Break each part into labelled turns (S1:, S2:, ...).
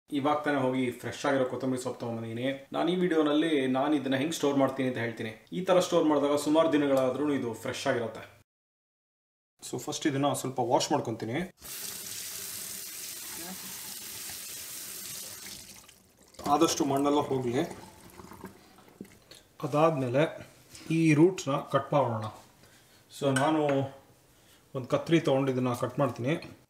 S1: ಇವಾಗ ತಾನೇ ಹೋಗಿ ಫ್ರೆಶ್ ಆಗಿರೋ ಕೊತ್ತಂಬರಿ ಸೊಪ್ಪು ತೊಗೊಂಬಂದಿದ್ದೀನಿ ನಾನು ಈ ವಿಡಿಯೋನಲ್ಲಿ ನಾನು ಇದನ್ನ ಹೆಂಗೆ ಸ್ಟೋರ್ ಮಾಡ್ತೀನಿ ಅಂತ ಹೇಳ್ತೀನಿ ಈ ಥರ ಸ್ಟೋರ್ ಮಾಡಿದಾಗ ಸುಮಾರು ದಿನಗಳಾದ್ರೂ ಇದು ಫ್ರೆಶ್ ಆಗಿರುತ್ತೆ ಸೊ ಫಸ್ಟ್ ಇದನ್ನ ಸ್ವಲ್ಪ ವಾಶ್ ಮಾಡ್ಕೊತೀನಿ ಆದಷ್ಟು ಮಣ್ಣೆಲ್ಲ ಹೋಗಲಿ ಅದಾದಮೇಲೆ ಈ ರೂಟ್ಸ್ನ ಕಟ್ ಮಾಡೋಣ ಸೊ ನಾನು ಒಂದು ಕತ್ರಿ ತೊಗೊಂಡು ಇದನ್ನು ಕಟ್ ಮಾಡ್ತೀನಿ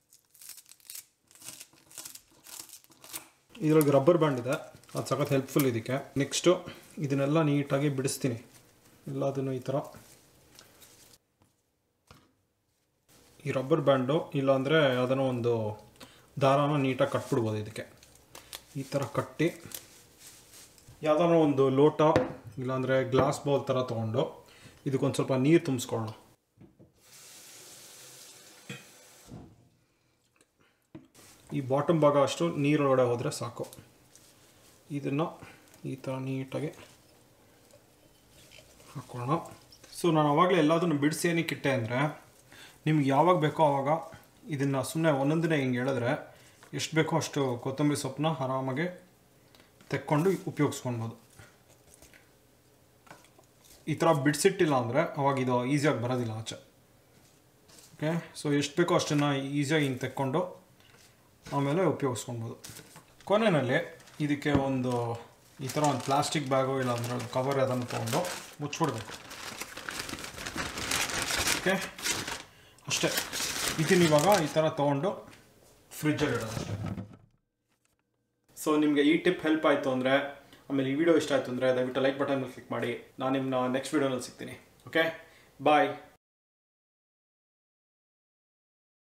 S1: ಇದರೊಳಗೆ ರಬ್ಬರ್ ಬ್ಯಾಂಡ್ ಇದೆ ಅದು ಸಖತ್ ಹೆಲ್ಪ್ಫುಲ್ ಇದಕ್ಕೆ ನೆಕ್ಸ್ಟು ಇದನ್ನೆಲ್ಲ ನೀಟಾಗಿ ಬಿಡಿಸ್ತೀನಿ ಎಲ್ಲದನ್ನು ಈ ಥರ ಈ ರಬ್ಬರ್ ಬ್ಯಾಂಡು ಇಲ್ಲಾಂದರೆ ಅದನ್ನು ಒಂದು ದಾರಾನ ನೀಟಾಗಿ ಕಟ್ಬಿಡ್ಬೋದು ಇದಕ್ಕೆ ಈ ಥರ ಕಟ್ಟಿ ಯಾವುದಾದ್ರು ಒಂದು ಲೋಟ ಇಲ್ಲಾಂದರೆ ಗ್ಲಾಸ್ ಬೌಲ್ ಥರ ತೊಗೊಂಡು ಇದಕ್ಕೊಂದು ಸ್ವಲ್ಪ ನೀರು ತುಂಬಿಸ್ಕೊಳ್ಳೋಣ ಈ ಬಾಟಮ್ ಭಾಗ ಅಷ್ಟು ನೀರೊಳಗಡೆ ಹೋದರೆ ಸಾಕು ಇದನ್ನು ಈ ಥರ ನೀಟಾಗಿ ಹಾಕೋಣ ಸೊ ನಾನು ಅವಾಗಲೇ ಎಲ್ಲದನ್ನು ಬಿಡಿಸಿ ಏನಕ್ಕೆ ಇಟ್ಟೆ ಅಂದರೆ ನಿಮ್ಗೆ ಯಾವಾಗ ಬೇಕೋ ಆವಾಗ ಇದನ್ನು ಸುಮ್ಮನೆ ಒಂದೊಂದಿನ ಹಿಂಗೆ ಹೇಳಿದ್ರೆ ಎಷ್ಟು ಬೇಕೋ ಅಷ್ಟು ಕೊತ್ತಂಬರಿ ಸೊಪ್ಪನ್ನ ಆರಾಮಾಗಿ ತೆಕ್ಕೊಂಡು ಉಪಯೋಗಿಸ್ಕೊಳ್ಬೋದು ಈ ಥರ ಬಿಡಿಸಿಟ್ಟಿಲ್ಲ ಅಂದರೆ ಅವಾಗ ಇದು ಈಸಿಯಾಗಿ ಬರೋದಿಲ್ಲ ಆಚೆ ಓಕೆ ಸೊ ಎಷ್ಟು ಬೇಕೋ ಅಷ್ಟನ್ನು ಈಸಿಯಾಗಿ ಹಿಂಗೆ ತೆಕ್ಕೊಂಡು ಆಮೇಲೆ ಉಪಯೋಗಿಸ್ಕೊಳ್ಬೋದು ಕೊನೆಯಲ್ಲಿ ಇದಕ್ಕೆ ಒಂದು ಈ ಥರ ಒಂದು ಪ್ಲಾಸ್ಟಿಕ್ ಬ್ಯಾಗು ಇಲ್ಲ ಅಂದರೆ ಒಂದು ಕವರ್ ಅದನ್ನು ತೊಗೊಂಡು ಮುಚ್ಚಿಬಿಡ್ಬೇಕು ಓಕೆ ಅಷ್ಟೇ ಇದನ್ನ ಇವಾಗ ಈ ಥರ ತೊಗೊಂಡು ಫ್ರಿಜ್ಜಲ್ಲಿ ಇಡೋದು ಅಷ್ಟೇ ಸೊ ನಿಮಗೆ ಈ ಟಿಪ್ ಹೆಲ್ಪ್ ಆಯಿತು ಅಂದರೆ ಆಮೇಲೆ ಈ ವಿಡಿಯೋ ಇಷ್ಟ ಆಯಿತು ಅಂದರೆ ದಯವಿಟ್ಟು ಲೈಕ್ ಬಟನ್ ಕ್ಲಿಕ್ ಮಾಡಿ ನಾನು ನಿಮ್ಮನ್ನ ನೆಕ್ಸ್ಟ್ ವಿಡಿಯೋನಲ್ಲಿ ಸಿಗ್ತೀನಿ ಓಕೆ ಬಾಯ್